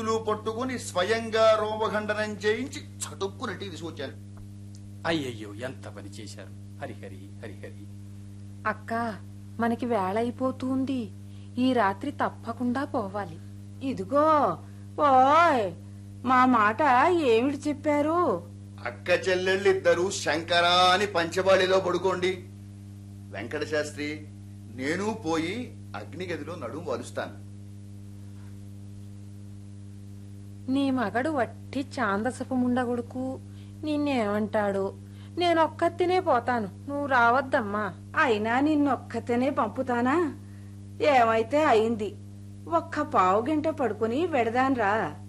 చేతులు పట్టుకుని స్వయంగా రోమఖండనం చేయించి చటుక్కునట్టి తీసుకొచ్చాను అయ్యయ్యో ఎంత పని చేశారు హరిహరి హరిహరి అక్క మనకి వేళ అయిపోతుంది ఈ రాత్రి తప్పకుండా పోవాలి ఇదిగో ఓయ్ మా మాట ఏమిటి చెప్పారు అక్క చెల్లెళ్ళిద్దరూ శంకరా అని పంచబాళిలో పడుకోండి వెంకట శాస్త్రి నేను పోయి అగ్నిగదిలో నడుము వలుస్తాను నీ మగడు వట్టి చాందసపు ముండగొడుకు నిన్నేమంటాడు నేనొక్కతినే పోతాను నువ్వు రావద్దమ్మా అయినా నిన్నొక్కతేనే పంపుతానా ఏమైతే అయింది ఒక్క పావు గంట పడుకుని వెడదాన్రా